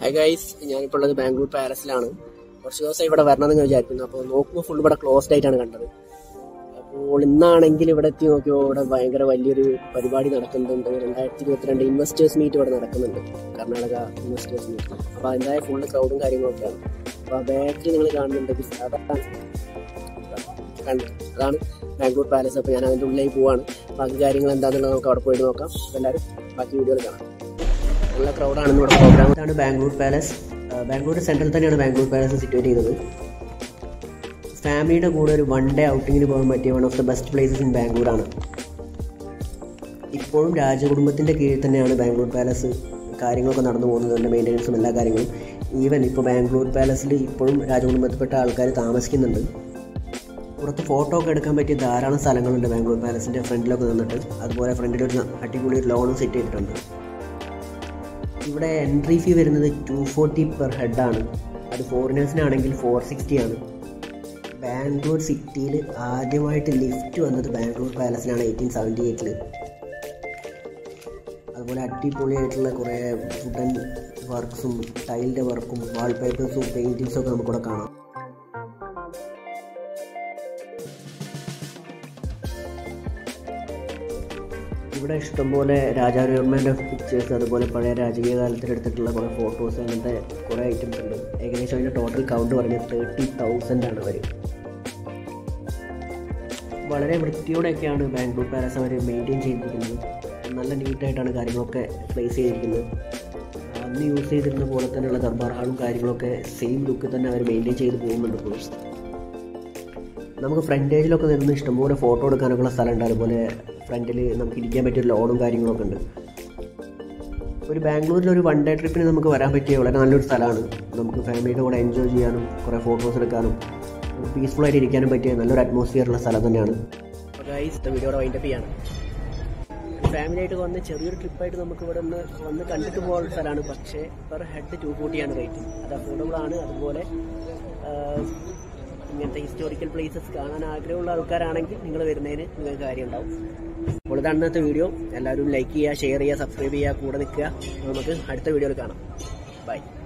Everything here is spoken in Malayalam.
ഹൈ ഗൈസ് ഞാനിപ്പോൾ ഉള്ളത് ബാംഗ്ലൂർ പാലസിലാണ് കുറച്ച് ദിവസം ഇവിടെ വരണമെന്ന് ഞാൻ വിചാരിക്കുന്നു അപ്പോൾ നോക്കുമ്പോൾ ഫുൾ ഇവിടെ ക്ലോസ്ഡ് ആയിട്ടാണ് കണ്ടത് അപ്പോൾ ഇന്നാണെങ്കിൽ ഇവിടെ എത്തി നോക്കിയോ ഇവിടെ ഭയങ്കര വലിയൊരു പരിപാടി നടക്കുന്നുണ്ട് രണ്ടായിരത്തി ഇരുപത്തിരണ്ട് ഇൻവെസ്റ്റേഴ്സ് മീറ്റ് ഇവിടെ നടക്കുന്നുണ്ട് കർണാടക ഇൻവെസ്റ്റേഴ്സ് മീറ്റ് അപ്പോൾ അതിൻ്റെതായ ഫുള്ള് ക്രൗഡും കാര്യങ്ങളൊക്കെയാണ് അപ്പോൾ ആ ബാക്കിൽ നിങ്ങൾ കാണുന്നുണ്ട് അതാണ് കണ്ടത് അതാണ് ബാംഗ്ലൂർ പാലസ് അപ്പോൾ ഞാൻ അതിൻ്റെ ഉള്ളിലേക്ക് പോവാണ് ബാക്കി കാര്യങ്ങൾ എന്താണെന്നുള്ളത് നമുക്ക് അവിടെ പോയിട്ട് നോക്കാം അപ്പോൾ എല്ലാവരും ബാക്കി വീഡിയോയിൽ കാണാം നല്ല ക്രൗഡാണ് ഇവിടെ പ്രോഗ്രാം ഇതാണ് ബാംഗ്ലൂർ പാലസ് ബാംഗ്ലൂർ സെൻട്രൽ തന്നെയാണ് ബാംഗ്ലൂർ പാലസ് സിറ്റുവേറ്റ് ചെയ്യുന്നത് ഫാമിലിയുടെ കൂടെ ഒരു വൺ ഡേ ഔട്ടിങ്ങിന് പോകാൻ പറ്റിയ one of the best places in ബാംഗ്ലൂരാണ് ഇപ്പോഴും രാജകുടുംബത്തിൻ്റെ കീഴിൽ തന്നെയാണ് ബാംഗ്ലൂർ പാലസ് കാര്യങ്ങളൊക്കെ നടന്നു പോകുന്നത് അതിൻ്റെ മെയിൻ്റനൻസും എല്ലാ കാര്യങ്ങളും ഈവൻ ഇപ്പോൾ ബാംഗ്ലൂർ പാലസിൽ ഇപ്പോഴും രാജകുടുംബത്തിൽപ്പെട്ട ആൾക്കാർ താമസിക്കുന്നുണ്ട് പുറത്ത് ഫോട്ടോ ഒക്കെ എടുക്കാൻ പറ്റിയ ധാരാളം സ്ഥലങ്ങളുണ്ട് ബാംഗ്ലൂർ പാലസിൻ്റെ ഫ്രണ്ടിലൊക്കെ നിന്നിട്ട് അതുപോലെ ഫ്രണ്ടിൽ ഒരു അടിപൊളി ഒരു ലോണും സെറ്റ് ചെയ്തിട്ടുണ്ട് ഇവിടെ എൻട്രി ഫീ വരുന്നത് ടു ഫോർട്ടി പെർ ഹെഡാണ് അത് ഫോറിനേഴ്സിനാണെങ്കിൽ ഫോർ സിക്സ്റ്റി ആണ് ബാംഗ്ലൂർ സിറ്റിയിൽ ആദ്യമായിട്ട് ലിഫ്റ്റ് വന്നത് ബാംഗ്ലൂർ പാലസിലാണ് എയ്റ്റീൻ സെവൻറ്റി എയ്റ്റിൽ അതുപോലെ അടിപൊളിയായിട്ടുള്ള കുറേ വുഡൻ വർക്ക്സും ടൈലിൻ്റെ വർക്കും വാൾപേപ്പേഴ്സും പെയിൻറ്റിങ്സും ഒക്കെ നമുക്കിവിടെ കാണാം ഇവിടെ ഇഷ്ടംപോലെ രാജാരവിവർമ്മേൻ്റെ പിക്ചേഴ്സ് അതുപോലെ പഴയ രാജകീയ കാലത്തിൽ എടുത്തിട്ടുള്ള കുറേ ഫോട്ടോസ് അങ്ങനത്തെ കുറേ ഐറ്റംസ് ഉണ്ട് ഏകദേശം അതിൻ്റെ ടോട്ടൽ കൗണ്ട് പറഞ്ഞത് തേർട്ടി തൗസൻഡ് ആണ് അവർ വളരെ വൃത്തിയോടെയൊക്കെയാണ് ബാംഗ്ലൂർ പാലസ് അവർ മെയിൻറ്റെയിൻ ചെയ്തിരിക്കുന്നത് നല്ല നീറ്റായിട്ടാണ് കാര്യങ്ങളൊക്കെ പ്ലേസ് ചെയ്തിരിക്കുന്നത് അന്ന് യൂസ് ചെയ്തിരുന്ന പോലെ തന്നെയുള്ള ദർബാർ ഹാളും കാര്യങ്ങളൊക്കെ സെയിം ലുക്ക് തന്നെ അവർ മെയിൻറ്റെയിൻ ചെയ്ത് പോകുന്നുണ്ട് ഇപ്പോഴും നമുക്ക് ഫ്രണ്ടേജിലൊക്കെ നിന്ന് ഇഷ്ടംപോലെ ഫോട്ടോ എടുക്കാനൊക്കെയുള്ള സ്ഥലമുണ്ട് അതുപോലെ ഫ്രണ്ടിൽ നമുക്ക് ഇരിക്കാൻ പറ്റിയ ലോണും കാര്യങ്ങളൊക്കെ ഉണ്ട് ഒരു ബാംഗ്ലൂരിൽ ഒരു വൺ ഡേ ട്രിപ്പിന് നമുക്ക് വരാൻ പറ്റിയ വളരെ നല്ലൊരു സ്ഥലമാണ് നമുക്ക് ഫാമിലിയുടെ കൂടെ എൻജോയ് ചെയ്യാനും കുറേ ഫോട്ടോസ് എടുക്കാനും പീസ്ഫുൾ ആയിട്ട് ഇരിക്കാനും പറ്റിയ നല്ലൊരു അറ്റ്മോസ്ഫിയർ ഉള്ള സ്ഥലം തന്നെയാണ് വീഡിയോയുടെ വൈൻഡപ്പ് ചെയ്യാണ് ഫാമിലി ആയിട്ട് വന്ന് ചെറിയൊരു ട്രിപ്പായിട്ട് നമുക്ക് ഇവിടെ ഒന്ന് വന്ന് കണ്ടിട്ട് പോകുന്ന സ്ഥലമാണ് പക്ഷേ പെർ ഹെഡ് ടു ഫോർട്ടിയാണ് റേറ്റ് അത് അഫോർഡബിൾ ആണ് അതുപോലെ ഇങ്ങനത്തെ ഹിസ്റ്റോറിക്കൽ പ്ലേസസ് കാണാൻ ആഗ്രഹമുള്ള ആൾക്കാരാണെങ്കിൽ നിങ്ങൾ വരുന്നതിന് നിങ്ങൾക്ക് കാര്യം ഉണ്ടാവും അപ്പോൾ ഇതാണ് ഇന്നത്തെ വീഡിയോ എല്ലാവരും ലൈക്ക് ചെയ്യുക ഷെയർ ചെയ്യുക സബ്സ്ക്രൈബ് ചെയ്യുക കൂടെ നിൽക്കുക നമുക്ക് അടുത്ത വീഡിയോയിൽ കാണാം ബൈ